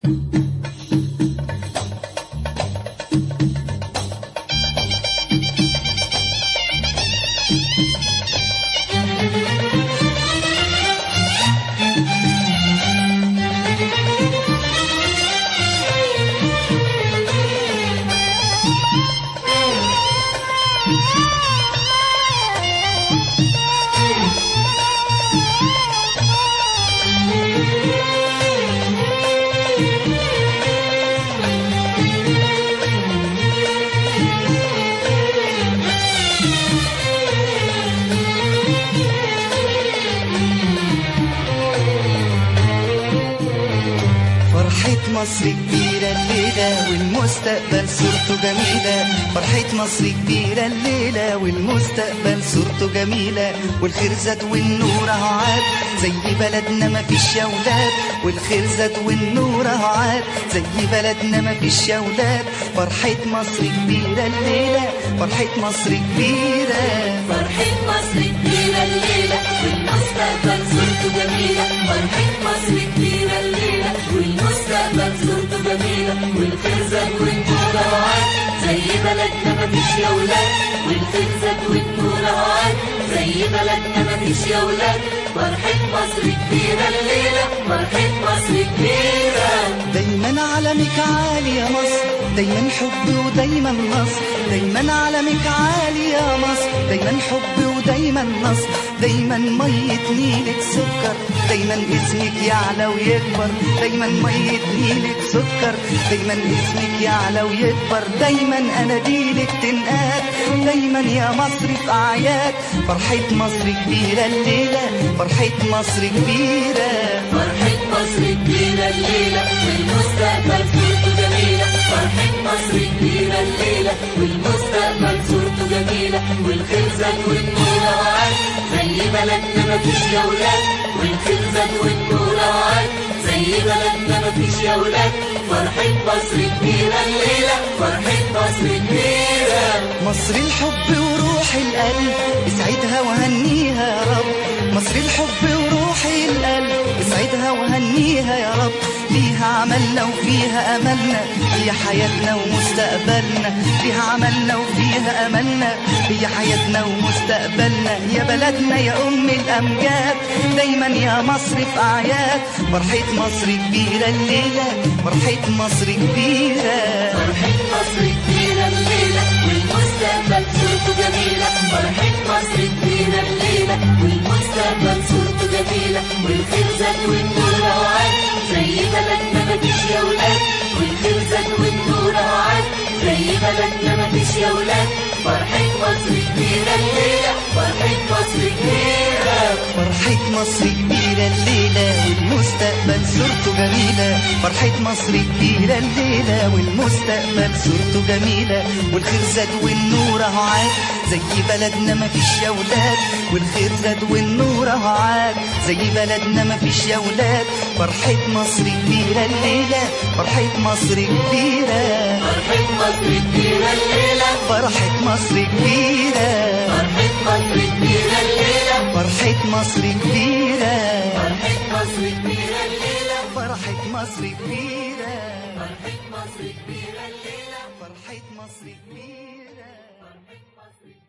فرحة مصر كبيرة الليلة والمستقبل صورته جميلة فرحة مصر كبيرة الليلة والمستقبل صورته جميلة والخير زاد والنور اهو عاد زي بلدنا مفيش يا ولاد والخير زاد والنور اهو عاد زي بلدنا مفيش يا ولاد فرحة مصر كبيرة الليلة فرحة مصر كبيرة فرحة مصر كبيرة الليلة والمستقبل صورته جميلة فرحة مصر كبيرة الليلة والمستقبل صورته جميلة والخير زاد والنور عاد زي بلدنا مفيش يا ولاد والخير زاد والنور عاد زي بلدنا مفيش يا ولاد فرحة مصر كبيرة الليلة فرحة مصر كبيرة دايما علمك عالي يا مصر دايما حب ودايما نصر دايما علمك عالي يا مصر دايما حب ودايما نصر دايما مية نيلك سكر دايما اسمك يعلى ويكبر دايما مية نيلك سكر دايما اسمك يعلى ويكبر دايما اناديلك تنقاد دايما يا مصر في اعياد فرحة مصر كبيرة الليلة فرحة مصر كبيرة فرحة مصر كبيرة الليلة والمستقبل صورته جميلة فرحة مصر كبيرة الليلة والمستقبل صورته جميلة والخير زاد والنور عاد زي بلدنا مفيش يا ولاد والخير زاد والنور عاد زي بلدنا مفيش يا ولاد فرحة مصر كبيرة الليلة فرحة مصر كبيرة مصر الحب وروح القلب اسعدها وهنيها يا رب مصر الحب وروح القلب اسعدها وهنيها يا رب فيها عملنا وفيها املنا هي حياتنا ومستقبلنا فيها عملنا وفيها املنا هي حياتنا ومستقبلنا يا بلدنا يا ام الامجاد دايما يا مصر في اعياد فرحة مصر كبيرة الليلة فرحة مصر كبيرة فرحة مصر كبيرة الليلة والمستقبل صورته جميلة فرحة مصر كبيرة الليلة والمستقبل صورته جميلة والخير زاد والنور عاد زي بلدنا مفيش يا ولاد والخير زاد والنور عاد زي بلدنا مفيش يا ولاد فرحة مصر كبيرة الليلة فرحة مصر كبيرة فرحة مصر كبيرة الليلة والمستقبل صورته جميلة فرحة مصر كبيرة الليلة والمستقبل صورته جميلة والخير زاد والنور اهو عاد زي بلدنا مفيش يا ولاد والخير زاد والنور اهو عاد زي بلدنا مفيش يا ولاد فرحة مصر كبيرة الليلة فرحة مصر كبيرة فرحة مصر كبيرة الليلة فرحة مصر كبيرة فرحة مصر كبيرة الليلة فرحة مصر كبيرة فرحة مصر كبيرة الليلة فرحة مصر كبيرة فرحة مصر كبيرة الليلة فرحة مصر كبيرة فرحة مصر